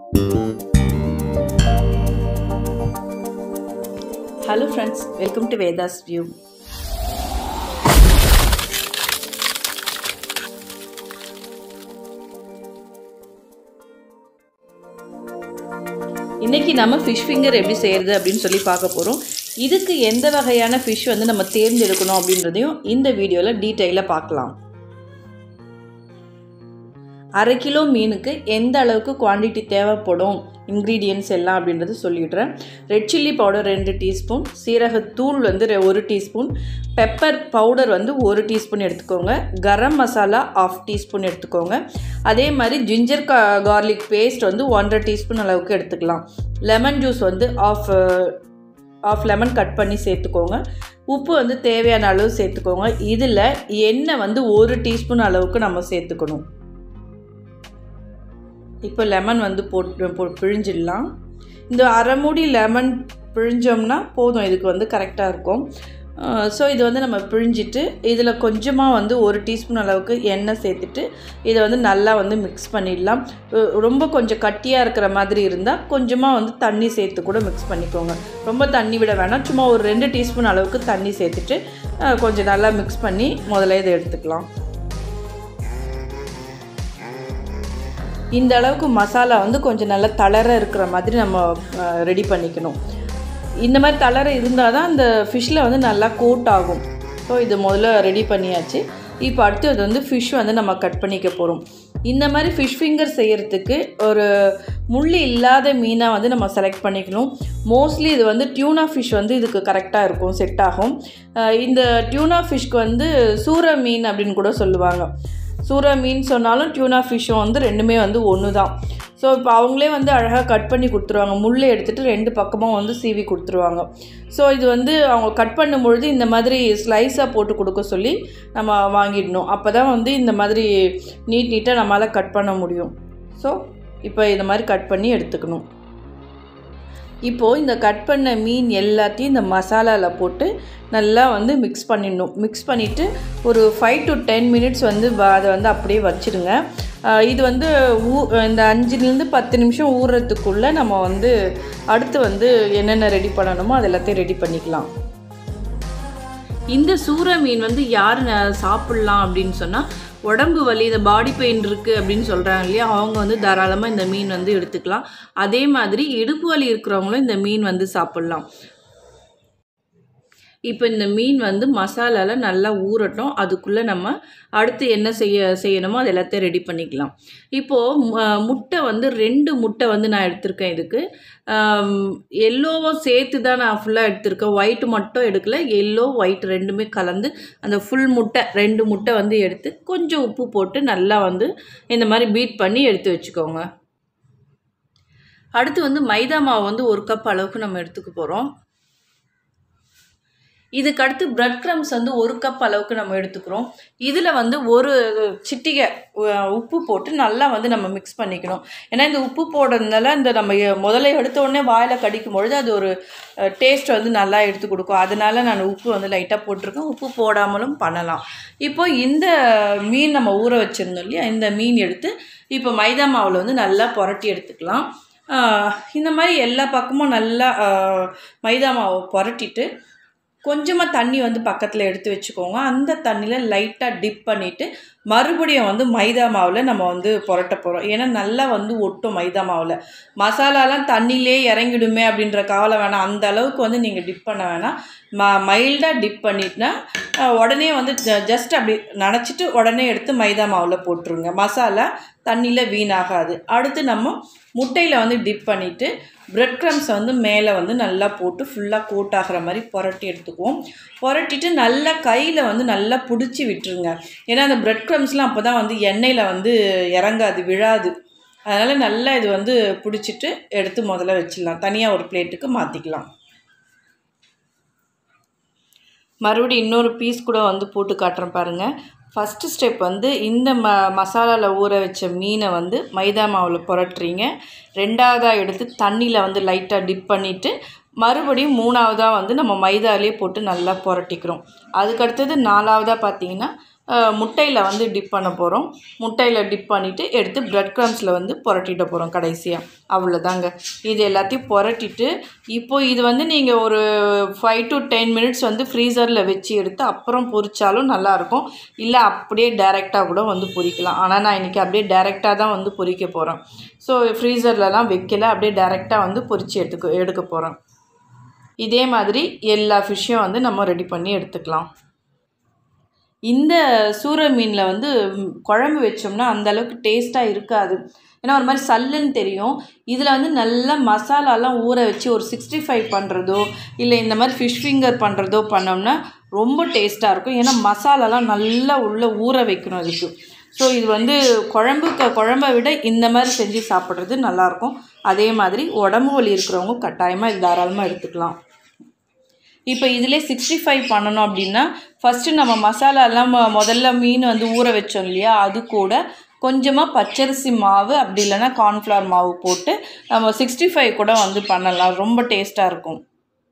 hello friends welcome to Vedha's view இன்றைக்கி நம்ம fish finger எப்படி செய்கிறது அப்படின்னு சொல்லி பார்க்க போகிறோம் இதுக்கு எந்த வகையான ஃபிஷ் வந்து நம்ம தேர்ந்தெடுக்கணும் அப்படின்றதையும் இந்த வீடியோவில் டீட்டெயிலாக பார்க்கலாம் அரை கிலோ மீனுக்கு எந்த அளவுக்கு குவான்டிட்டி தேவைப்படும் இன்க்ரீடியன்ஸ் எல்லாம் அப்படின்றது சொல்லிடுறேன் ரெட் சில்லி பவுடர் ரெண்டு டீஸ்பூன் சீரகத்தூள் வந்து ரெ- ஒரு டீஸ்பூன் பெப்பர் பவுடர் வந்து ஒரு டீஸ்பூன் எடுத்துக்கோங்க கரம் மசாலா ஆஃப் டீஸ்பூன் எடுத்துக்கோங்க அதே மாதிரி ஜிஞ்சர் கா கார்லிக் பேஸ்ட் வந்து ஒன்றரை டீஸ்பூன் அளவுக்கு எடுத்துக்கலாம் லெமன் ஜூஸ் வந்து ஆஃப் ஆஃப் லெமன் கட் பண்ணி சேர்த்துக்கோங்க உப்பு வந்து தேவையான அளவு சேர்த்துக்கோங்க இதில் எண்ணெய் வந்து ஒரு டீஸ்பூன் அளவுக்கு நம்ம சேர்த்துக்கணும் இப்போ லெமன் வந்து போட்டு போ பிழிஞ்சிடலாம் இந்த அரை மூடி லெமன் பிழிஞ்சோம்னா போதும் இதுக்கு வந்து கரெக்டாக இருக்கும் ஸோ இது வந்து நம்ம பிழிஞ்சிட்டு இதில் கொஞ்சமாக வந்து ஒரு டீஸ்பூன் அளவுக்கு எண்ணெய் சேர்த்துட்டு இதை வந்து நல்லா வந்து மிக்ஸ் பண்ணிடலாம் அஹ் ரொம்ப கொஞ்சம் கட்டியாக இருக்கிற மாதிரி இருந்தால் கொஞ்சமாக வந்து தண்ணி சேர்த்து கூட மிக்ஸ் பண்ணிக்கோங்க ரொம்ப தண்ணி விட வேணாம் சும்மா ஒரு ரெண்டு டீஸ்பூன் அளவுக்கு தண்ணி சேர்த்துட்டு அஹ் கொஞ்சம் நல்லா மிக்ஸ் பண்ணி முதல்ல இதை எடுத்துக்கலாம் இந்த அளவுக்கு மசாலா வந்து கொஞ்சம் நல்லா தளர இருக்கிற மாதிரி நம்ம ரெடி பண்ணிக்கணும் இந்த மாதிரி தளர இருந்தால் தான் அந்த ஃபிஷ்ஷில் வந்து நல்லா கோட் ஆகும் ஸோ இது முதல்ல ரெடி பண்ணியாச்சு இப்போ அடுத்தது வந்து ஃபிஷ் வந்து நம்ம கட் பண்ணிக்க போகிறோம் இந்த மாதிரி ஃபிஷ் ஃபிங்கர் செய்கிறதுக்கு ஒரு முள் இல்லாத மீனாக வந்து நம்ம செலக்ட் பண்ணிக்கணும் மோஸ்ட்லி இது வந்து டியூனா ஃபிஷ் வந்து இதுக்கு கரெக்டாக இருக்கும் செட் ஆகும் அஹ் இந்த டியூனா ஃபிஷ்க்கு வந்து சூர மீன் அப்படின்னு கூட சொல்லுவாங்க சூற மீன் சொன்னாலும் டியூனா ஃபிஷ்ஷும் வந்து ரெண்டுமே வந்து ஒன்று தான் ஸோ இப்போ அவங்களே வந்து அழகாக கட் பண்ணி கொடுத்துருவாங்க முள்ளை எடுத்துகிட்டு ரெண்டு பக்கமும் வந்து சீவி கொடுத்துருவாங்க ஸோ இது வந்து அவங்க கட் பண்ணும்பொழுது இந்த மாதிரி ஸ்லைஸாக போட்டு கொடுக்க சொல்லி நம்ம வாங்கிடணும் அப்போ தான் வந்து இந்த மாதிரி நீட் நீட்டாக நம்மளால் கட் பண்ண முடியும் ஸோ இப்போ இந்த மாதிரி கட் பண்ணி எடுத்துக்கணும் இப்போது இந்த கட் பண்ண மீன் எல்லாத்தையும் இந்த மசாலாவில் போட்டு நல்லா வந்து மிக்ஸ் பண்ணிடணும் மிக்ஸ் பண்ணிவிட்டு ஒரு ஃபைவ் டு டென் மினிட்ஸ் வந்து வ- அதை வந்து அப்படியே வச்சுடுங்க ஆஹ் இது வந்து ஊ இந்த அஞ்சுலேருந்து பத்து நிமிஷம் ஊறுறதுக்குள்ளே நம்ம வந்து அடுத்து வந்து என்னென்ன ரெடி பண்ணணுமோ அது எல்லாத்தையும் ரெடி பண்ணிக்கலாம் இந்த சூற மீன் வந்து யார் ந- சாப்பிட்லாம் அப்படின்னு சொன்னால் உடம்பு வலி இந்த பாடி பெயின் இருக்குது அப்படின்னு சொல்கிறாங்க இல்லையா அவங்க வந்து தாராளமாக இந்த மீன் வந்து எடுத்துக்கலாம் அதே மாதிரி இடுப்பு வலி இருக்கிறவங்களும் இந்த மீன் வந்து சாப்பிட்லாம் இப்போ இந்த மீன் வந்து மசாலாவில் நல்லா ஊறட்டும் அதுக்குள்ளே நம்ம அடுத்து என்ன செய்ய செய்யணுமோ அது எல்லாத்தையும் ரெடி பண்ணிக்கலாம் இப்போது மு- முட்டை வந்து ரெண்டு முட்டை வந்து நான் எடுத்திருக்கேன் இதுக்கு எல்லோவும் சேர்த்து தான் நான் ஃபுல்லாக எடுத்திருக்கேன் ஒயிட் மட்டும் எடுக்கல எல்லோ ஒயிட் ரெண்டுமே கலந்து அந்த ஃபுல் முட்டை ரெண்டு முட்டை வந்து எடுத்து கொஞ்சம் உப்பு போட்டு நல்லா வந்து இந்த மாதிரி பீட் பண்ணி எடுத்து வச்சுக்கோங்க அடுத்து வந்து மைதா மாவு வந்து ஒரு கப் அளவுக்கு நம்ம எடுத்துக்க போகிறோம் இதுக்கு அடுத்து பிரெட் க்ரம்ஸ் வந்து ஒரு கப் அளவுக்கு நம்ம எடுத்துக்கிறோம் இதில் வந்து ஒரு சிட்டிகை உ- உப்பு போட்டு நல்லா வந்து நம்ம மிக்ஸ் பண்ணிக்கணும் ஏன்னா இந்த உப்பு போடுறதுனால இந்த நம்ம எ- முதல்ல எடுத்த உடனே வாயில் கடிக்கும் பொழுது அது ஒரு டேஸ்ட் வந்து நல்லா எடுத்து கொடுக்கும் அதனால நான் உப்பு வந்து லைட்டாக போட்டிருக்கேன் உப்பு போடாமலும் பண்ணலாம் இப்போ இந்த மீன் நம்ம ஊற வச்சுருந்தோம் இல்லையா இந்த மீன் எடுத்து இப்போ மைதா மாவில் வந்து நல்லா புரட்டி எடுத்துக்கலாம் ஆஹ் இந்த மாதிரி எல்லா பக்கமும் நல்லா ஆஹ் மைதா மாவை புரட்டிட்டு கொஞ்சமாக தண்ணி வந்து பக்கத்தில் எடுத்து வச்சுக்கோங்க அந்த தண்ணியில் லைட்டாக டிப் பண்ணிவிட்டு மறுபடியும் வந்து மைதா மாவில் நம்ம வந்து புரட்ட போகிறோம் ஏன்னா நல்லா வந்து ஒட்டும் மைதா மாவில் மசாலாலாம் தண்ணியிலே இறங்கிடுமே அப்படின்ற கவலை வேணாம் அந்த அளவுக்கு வந்து நீங்கள் டிப் பண்ண வேணாம் ம மைல்டாக டிப் பண்ணிட்டுனா அஹ், உடனே வந்து ஜஸ்ட் அப்படி நனைச்சிட்டு உடனே எடுத்து மைதா மாவில் போட்டுருங்க மசாலா தண்ணியில் வீணாகாது அடுத்து நம்ம முட்டையில் வந்து டிப் பண்ணிவிட்டு பிரெட் க்ரம்ஸை வந்து மேலே வந்து நல்லா போட்டு ஃபுல்லாக கோட் ஆகிற மாதிரி புரட்டி எடுத்துக்குவோம் புரட்டிட்டு நல்லா கையில் வந்து நல்லா பிடிச்சி விட்டுருங்க ஏன்னா அந்த பிரெட் க்ரம்ஸ்லாம் அப்போ தான் வந்து எண்ணெயில் வந்து இறங்காது விழாது அதனால் நல்லா இது வந்து பிடிச்சிட்டு எடுத்து முதல்ல வச்சிடலாம் தனியாக ஒரு பிளேட்டுக்கு மாற்றிக்கலாம் மறுபடியும் இன்னொரு பீஸ் கூட வந்து போட்டு காட்டுறேன் பாருங்கள் ஃபஸ்ட்டு ஸ்டெப் வந்து இந்த ம மசாலாவில் ஊற வச்ச மீனை வந்து மைதா மாவில் புரட்டுறீங்க ரெண்டாவதாக எடுத்து தண்ணியில் வந்து லைட்டாக டிப் பண்ணிவிட்டு மறுபடியும் மூணாவதாக வந்து நம்ம மைதாலே போட்டு நல்லா புரட்டிக்கிறோம் அதுக்கடுத்தது நாலாவதாக பார்த்தீங்கன்னா முட்டையில் வந்து டிப் பண்ண போகிறோம் முட்டையில் டிப் பண்ணிவிட்டு எடுத்து ப்ரெட் க்ரம்ஸில் வந்து புரட்டிட போகிறோம் கடைசியாக அவ்வளோதாங்க இது எல்லாத்தையும் புரட்டிட்டு இப்போ இது வந்து நீங்கள் ஒரு ஃபைவ் டு டென் மினிட்ஸ் வந்து ஃப்ரீசரில் வச்சு எடுத்து அப்புறம் பொரிச்சாலும் நல்லாயிருக்கும் இல்லை அப்படியே டைரெக்டாக கூட வந்து பொரிக்கலாம் ஆனால் நான் இன்றைக்கி அப்படியே டைரெக்டாக தான் வந்து பொரிக்க போகிறேன் ஸோ ஃப்ரீசர்லலாம் வைக்கல அப்படியே டைரெக்டாக வந்து பொரிச்சு எடுத்துக்க எடுக்க போகிறேன் இதே மாதிரி எல்லா ஃபிஷ்ஷையும் வந்து நம்ம ரெடி பண்ணி எடுத்துக்கலாம் இந்த சூர மீனில் வந்து ம், குழம்பு வச்சோம்னா அந்த அளவுக்கு டேஸ்ட்டாக இருக்காது ஏன்னா ஒரு மாதிரி சல்லுன்னு தெரியும் இதில் வந்து நல்லா மசாலாலாம் ஊற வச்சு ஒரு சிக்ஸ்டி ஃபைவ் பண்ணுறதோ இல்லை இந்த மாதிரி ஃபிஷ் ஃபிங்கர் பண்ணுறதோ பண்ணோம்னா ரொம்ப டேஸ்ட்டாக இருக்கும் ஏன்னா மசாலாலாம் நல்லா உள்ளே ஊற வைக்கணும் அதுக்கு ஸோ இது வந்து குழம்புக்கு குழம்பை விட இந்த மாதிரி செஞ்சு சாப்பிட்றது நல்லாயிருக்கும் அதே மாதிரி உடம்பு வலி இருக்கிறவங்க கட்டாயமாக இது தாராளமாக எடுத்துக்கலாம் இப்போ இதிலே சிக்ஸ்டி ஃபைவ் பண்ணணும் அப்படின்னா ஃபஸ்ட்டு நம்ம மசாலாலாம் மொ- முதல்ல மீன் வந்து ஊற வச்சோம் இல்லையா அது கூட கொஞ்சமாக பச்சரிசி மாவு அப்படி இல்லைன்னா கார்ன்ஃப்ளவர் மாவு போட்டு நம்ம சிக்ஸ்டி ஃபைவ் கூட வந்து பண்ணலாம் ரொம்ப டேஸ்ட்டாக இருக்கும்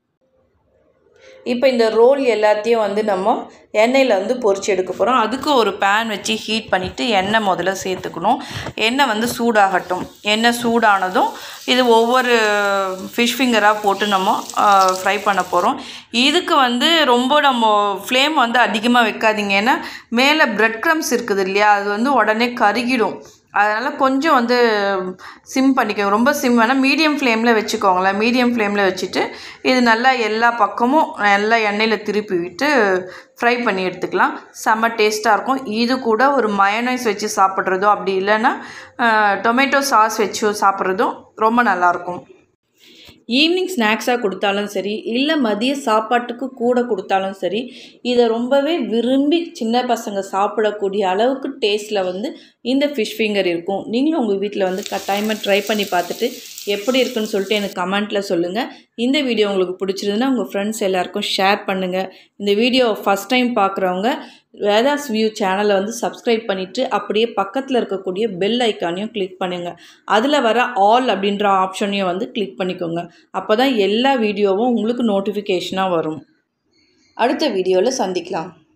இப்போ இந்த ரோல் எல்லாத்தையும் வந்து நம்ம எண்ணெயில் வந்து பொரிச்சு எடுக்க போகிறோம் அதுக்கு ஒரு பேன் வச்சு ஹீட் பண்ணிவிட்டு எண்ணெய் முதல்ல சேர்த்துக்கணும் எண்ணெய் வந்து சூடாகட்டும் எண்ணெய் சூடானதும் இது ஒவ்வொரு ஃபிஷ் ஃபிங்கராக போட்டு நம்ம ஃப்ரை பண்ண போகிறோம் இதுக்கு வந்து ரொம்ப நம்ம ஃப்ளேம் வந்து அதிகமாக வைக்காதீங்க ஏன்னா மேலே பிரெட் க்ரம்ஸ் இருக்குது இல்லையா அது வந்து உடனே கருகிடும் அதனால் கொஞ்சம் வந்து சிம் பண்ணிக்கோங்க ரொம்ப சிம் வேணால் மீடியம் ஃப்ளேமில் வச்சுக்கோங்களேன் மீடியம் ஃப்ளேமில் வச்சுட்டு இது நல்லா எல்லா பக்கமும் நல்லா எண்ணெயில் திருப்பி விட்டு ஃப்ரை பண்ணி எடுத்துக்கலாம் செம்ம டேஸ்ட்டாக இருக்கும் இது கூட ஒரு மயனைஸ் வச்சு சாப்பிட்றதோ அப்படி இல்லைன்னா டொமேட்டோ சாஸ் வச்சு சாப்பிட்றதும் ரொம்ப நல்லாயிருக்கும் ஈவினிங் ஸ்நாக்ஸாக கொடுத்தாலும் சரி இல்லை மதிய சாப்பாட்டுக்கு கூட கொடுத்தாலும் சரி இதை ரொம்பவே விரும்பி சின்ன பசங்க சாப்பிடக்கூடிய அளவுக்கு டேஸ்ட்டில் வந்து இந்த ஃபிஷ் ஃபிங்கர் இருக்கும் நீங்களும் உங்கள் வீட்டில் வந்து கட்டாயமாக ட்ரை பண்ணி பார்த்துட்டு எப்படி இருக்குன்னு சொல்லிட்டு எனக்கு கமெண்ட்டில் சொல்லுங்கள் இந்த வீடியோ உங்களுக்கு பிடிச்சிருந்துன்னா உங்கள் ஃப்ரெண்ட்ஸ் எல்லாருக்கும் ஷேர் பண்ணுங்கள் இந்த வீடியோ ஃபஸ்ட் டைம் பார்க்குறவங்க வேதாஸ் வியூ சேனலை வந்து சப்ஸ்கிரைப் பண்ணிவிட்டு அப்படியே பக்கத்தில் இருக்கக்கூடிய பெல் ஐக்கானையும் கிளிக் பண்ணுங்கள் அதில் வர ஆல் அப்படின்ற ஆப்ஷனையும் வந்து கிளிக் பண்ணிக்கோங்க அப்போ தான் எல்லா வீடியோவும் உங்களுக்கு நோட்டிஃபிகேஷனாக வரும் அடுத்த வீடியோவில் சந்திக்கலாம்